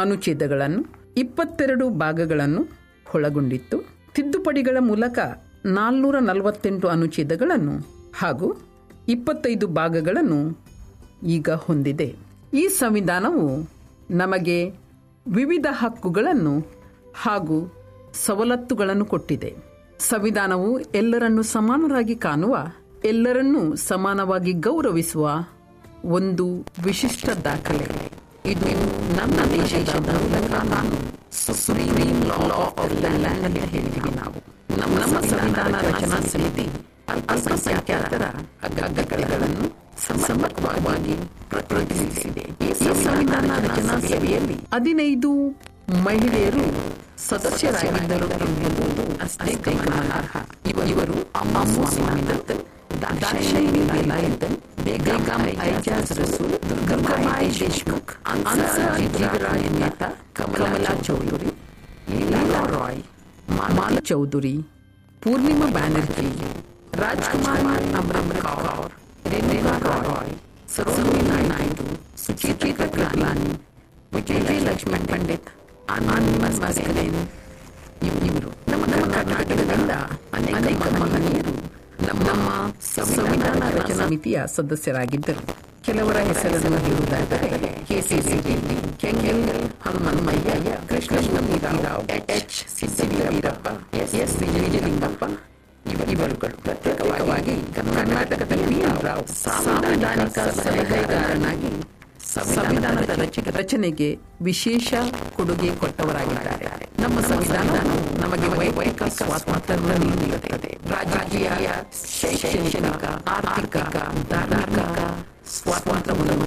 ಅನುಚ್ಛೇದಗಳನ್ನು ಇಪ್ಪತ್ತೆರಡು ಭಾಗಗಳನ್ನು ಒಳಗೊಂಡಿತ್ತು ತಿದ್ದುಪಡಿಗಳ ಮೂಲಕ ನಾಲ್ನೂರ ನಲವತ್ತೆಂಟು ಅನುಚ್ಛೇದಗಳನ್ನು ಹಾಗೂ ಇಪ್ಪತ್ತೈದು ಭಾಗಗಳನ್ನು ಈಗ ಹೊಂದಿದೆ ಈ ಸಂವಿಧಾನವು ನಮಗೆ ವಿವಿಧ ಹಕ್ಕುಗಳನ್ನು ಹಾಗೂ ಸವಲತ್ತುಗಳನ್ನು ಕೊಟ್ಟಿದೆ ಸಂವಿಧಾನವು ಎಲ್ಲರನ್ನು ಸಮಾನರಾಗಿ ಕಾಣುವ ಎಲ್ಲರನ್ನೂ ಸಮಾನವಾಗಿ ಗೌರವಿಸುವ ಒಂದು ವಿಶಿಷ್ಟ ದಾಖಲೆ ಇದು ನಮ್ಮ ದೇಶದ ಮೂಲಕ ನಾನು supreme law of the land ಅಂತ ಹೇಳಿದ್ವಿ ನಾವು ನಮ್ಮ ನಮ್ಮ ಸಂವಿಧಾನ ರಚನಾ ಸಮಿತಿ ಅಲ್ಪಸಂಖ್ಯಾತರ ಅಗತ್ಯಗಳನ್ನು ಸಮರ್ಪಕವಾಗಿ ಪ್ರತಿನಿಧಿಸಿದೆ ಈ ಸಂವಿಧಾನ ರಚನಾ ಸಭೆಯಲ್ಲಿ ಹದಿನೈದು ಮಹಿಳೆಯರು ಸದಸ್ಯರಾಗಿದ್ದರು ಎಂಬುದು ಅಷ್ಟೇ ಗಮನಾರ್ಹ ಇವರು ಅಮ್ಮು ಸ್ವಾಮಿನಾಥನ್ ದಾಕ್ಷಾಯಿಣಿ ವೇಲಾಯುಧನ್ ಬೇಗಂ ಐಜಾಜ್ ರಸೂಲ್ ದುರ್ಗಮಾಯಿ ದೇಶ್ಮುಖ್ ಅನ್ಸಾರಿ ಜೀವರಾಯ ನೇತಾ ಕಮಲಾ ಚೌಧರಿ ಲೀಲಾ ರಾಯ್ ಮಾಲ ಚೌಧರಿ ಪೂರ್ಣಿಮಾ ಬ್ಯಾನರ್ಜಿ ರಾಜ್ಕುಮಾರ್ ಅಮ್ರಮ್ ಕೌರ್ ರೇಣುಕಾ ರಾಯ್ ಸರೋಜಿನಿ ನಾಯ್ಡು ಸುಚಿತ್ರಾ ಕೃಪಲಾನಿ ವಿಜಯ ಲಕ್ಷ್ಮಣ್ ಪಂಡಿತ್ ಆನಂದ್ ಮಸ್ಕರೇನ್ ಇವರು ನಮ್ಮ ಕರ್ನಾಟಕದಿಂದ ಅನೇಕ ಮಹನೀಯರು ನಮ್ಮ ಸಂವಿಧಾನ ರಚನಾ ಸಮಿತಿಯ ಸದಸ್ಯರಾಗಿದ್ದರು ಕೆಲವರ ಹೆಸರನ್ನು ಹೇಳುವುದಾದರೆ KCC Reddy Kengal Hanumanthaiah Krishna Rao H Siddaveerappa S S Nijalingappa ಇವರುಗಳು ಪ್ರತ್ಯೇಕವಾಗಿ ಕರ್ನಾಟಕದಲ್ಲಿ ರಾವ್ ಸಾಂವಿಧಾನಿಕ ಸಲಹೆಗಾರನಾಗಿ ಸಂವಿಧಾನದ ರಚನೆಗೆ ವಿಶೇಷ ಕೊಡುಗೆ ಕೊಟ್ಟವರಾಗಿದ್ದಾರೆ ನಮ್ಮ ಸಂವಿಧಾನ ನಮಗೆ ವೈಯಕ್ತಿಕ ಸ್ವಾತಂತ್ರ್ಯವನ್ನು ನೀಡುತ್ತದೆ ರಾಜಕೀಯ ಶೈಕ್ಷಣಿಕ ಆರ್ಥಿಕ ಧಾರ್ಮಿಕ ಸ್ವಾತಂತ್ರ್ಯವನ್ನು